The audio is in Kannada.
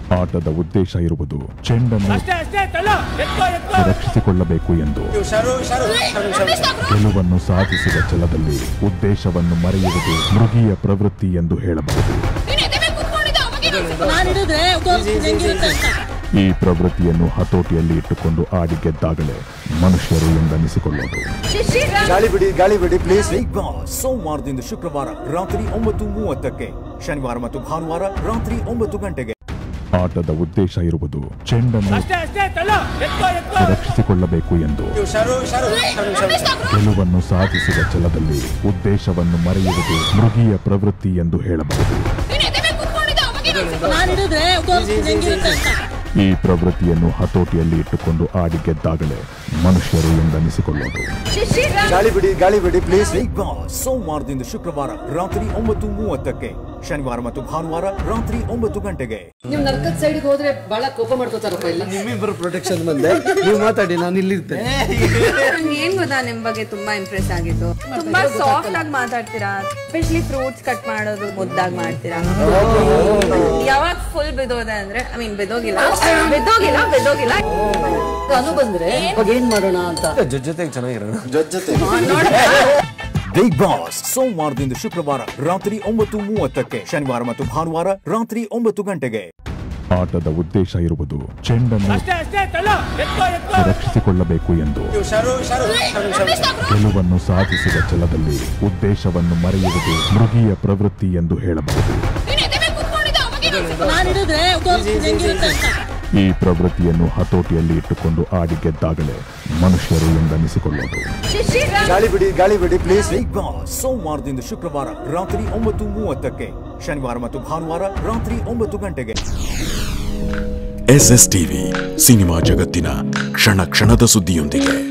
ಆಟದ ಉದ್ದೇಶ ಇರುವುದು ಚೆಂಡನ್ನು ರಕ್ಷಿಸಿಕೊಳ್ಳಬೇಕು ಎಂದು ಗೆಲುವನ್ನು ಸಾಧಿಸುವ ಛಲದಲ್ಲಿ ಉದ್ದೇಶವನ್ನು ಮರೆಯುವುದು ಮೃಗೀಯ ಪ್ರವೃತ್ತಿ ಎಂದು ಹೇಳಬಹುದು ನಾನು ಹಿಡಿದ್ರೆ ತೋರಿಸ್ತೀನಿ ಹೆಂಗಿರುತ್ತೆ ಅಂತ ಈ ಪ್ರವೃತ್ತಿಯನ್ನು ಹತೋಟಿಯಲ್ಲಿ ಇಟ್ಟುಕೊಂಡು ಆಡಿ ಗೆದ್ದಾಗಲೇ ಮನುಷ್ಯರು ಎಂದನಿಸಿಕೊಳ್ಳೋದು ಗಾಳಿ ಬಿಡಿ ಗಾಳಿ ಬಿಡಿ ಪ್ಲೀಸ್ ಬಿಗ್ ಬಾಸ್ ಸೋಮವಾರದಿಂದ ಶುಕ್ರವಾರ ರಾತ್ರಿ ಒಂಬತ್ತು ಮೂವತ್ತಕ್ಕೆ ಶನಿವಾರ ಮತ್ತು ಭಾನುವಾರ ರಾತ್ರಿ ಒಂಬತ್ತು ಗಂಟೆಗೆ ಆಟದ ಉದ್ದೇಶ ಇರುವುದು ಚೆಂಡನ್ನು ರಕ್ಷಿಸಿಕೊಳ್ಳಬೇಕು ಎಂದು ಗೆಲುವನ್ನು ಸಾಧಿಸುವ ಛಲದಲ್ಲಿ ಉದ್ದೇಶವನ್ನು ಮರೆಯುವುದು ಮೃಗೀಯ ಪ್ರವೃತ್ತಿ ಎಂದು ಹೇಳಬಹುದು ನಾನು ಹಿಡಿದ್ರೆ ತೋರಿಸ್ತೀನಿ ಹೆಂಗಿರುತ್ತೆ ಅಂತ ಈ ಪ್ರವೃತ್ತಿಯನ್ನು ಹತೋಟಿಯಲ್ಲಿ ಇಟ್ಟುಕೊಂಡು ಆಡಿ ಗೆದ್ದಾಗಲೇ ಮನುಷ್ಯರು ಎಂದನಿಸಿಕೊಳ್ಳೋದು ಗಾಳಿ ಬಿಡಿ ಗಾಳಿ ಬಿಡಿ ಪ್ಲೀಸ್ ಬಿಗ್ ಬಾಸ್ ಸೋಮವಾರದಿಂದ ಶುಕ್ರವಾರ ರಾತ್ರಿ ಒಂಬತ್ತು ಮೂವತ್ತಕ್ಕೆ ಶನಿವಾರ ಮತ್ತು ಭಾನುವಾರ ರಾತ್ರಿ ಒಂಬತ್ತು ಗಂಟೆಗೆ ನೀವು ನರ್ಕದ ಸೈಡ್ಗೆ ಹೋದ್ರೆ ಬಹಳ ಕೋಪ ಮಾಡ್ಕೋತಾರಪ್ಪ ಇಲ್ಲಿ ನಿಮ್ಮಿಬ್ಬರು ಪ್ರೊಟೆಕ್ಷನ್ ಬಂದೆ ನೀವು ಮಾತಾಡಿ ನಾನು ಇಲ್ಲಿರ್ತೇನೆ ನಂಗೆ ಏನ್ ಗೊತ್ತಾ ನಿಮ್ ಬಗ್ಗೆ ತುಂಬಾ ಇಂಪ್ರೆಸ್ ಆಗಿತ್ತು ತುಂಬಾ ಸಾಫ್ಟ್ ಆಗಿ ಮಾತಾಡ್ತೀರಾ ಎಸ್ಪೆಷಲಿ ಫ್ರೂಟ್ಸ್ ಕಟ್ ಮಾಡೋದು ಮುದ್ದಾಗಿ ಮಾಡ್ತೀರಾ ಯಾವಾಗ ಫುಲ್ ಬಿದೋದೆ ಅಂದ್ರೆ ಐ ಮೀನ್ ಬಿದೋಗಿಲ್ಲ ಬಿದೋಗಿಲ್ಲ ಬಿದೋಗಿಲ್ಲ ಅನು ಬಂದ್ರೆ ಅವಾಗ ಏನ್ ಮಾಡೋಣ ಅಂತ ಜೊತೆಗೆ ಚೆನ್ನಾಗಿರೋಣ ಜೊತೆ ಬಿಗ್ ಬಾಸ್ ಸೋಮವಾರದಿಂದ ಶುಕ್ರವಾರ ರಾತ್ರಿ ಒಂಬತ್ತು ಮೂವತ್ತಕ್ಕೆ ಶನಿವಾರ ಮತ್ತು ಭಾನುವಾರ ರಾತ್ರಿ ಒಂಬತ್ತು ಗಂಟೆಗೆ ಆಟದ ಉದ್ದೇಶ ಇರುವುದು ಚೆಂಡನ್ನು ರಕ್ಷಿಸಿಕೊಳ್ಳಬೇಕು ಎಂದು ಗೆಲುವನ್ನು ಸಾಧಿಸುವ ಛಲದಲ್ಲಿ ಉದ್ದೇಶವನ್ನು ಮರೆಯುವುದು ಮೃಗೀಯ ಪ್ರವೃತ್ತಿ ಎಂದು ಹೇಳಬಹುದು ನಾನು ಹಿಡಿದ್ರೆ ತೋರಿಸ್ತೀನಿ ಹೆಂಗಿರುತ್ತೆ ಅಂತ ಈ ಪ್ರವೃತ್ತಿಯನ್ನು ಹತೋಟಿಯಲ್ಲಿ ಇಟ್ಟುಕೊಂಡು ಆಡಿ ಗೆದ್ದಾಗಲೇ ಮನುಷ್ಯರು ಎಂದನಿಸಿಕೊಳ್ಳೋದು ಗಾಳಿ ಬಿಡಿ ಗಾಳಿ ಬಿಡಿ ಪ್ಲೀಸ್ ಬಿಗ್ ಬಾಸ್ ಸೋಮವಾರದಿಂದ ಶುಕ್ರವಾರ ರಾತ್ರಿ ಒಂಬತ್ತು ಮೂವತ್ತಕ್ಕೆ ಶನಿವಾರ ಮತ್ತು ಭಾನುವಾರ ರಾತ್ರಿ ಒಂಬತ್ತು ಗಂಟೆಗೆ ಎಸ್ ಎಸ್ ಟಿವಿ ಸಿನಿಮಾ ಜಗತ್ತಿನ ಕ್ಷಣ ಕ್ಷಣದ ಸುದ್ದಿಯೊಂದಿಗೆ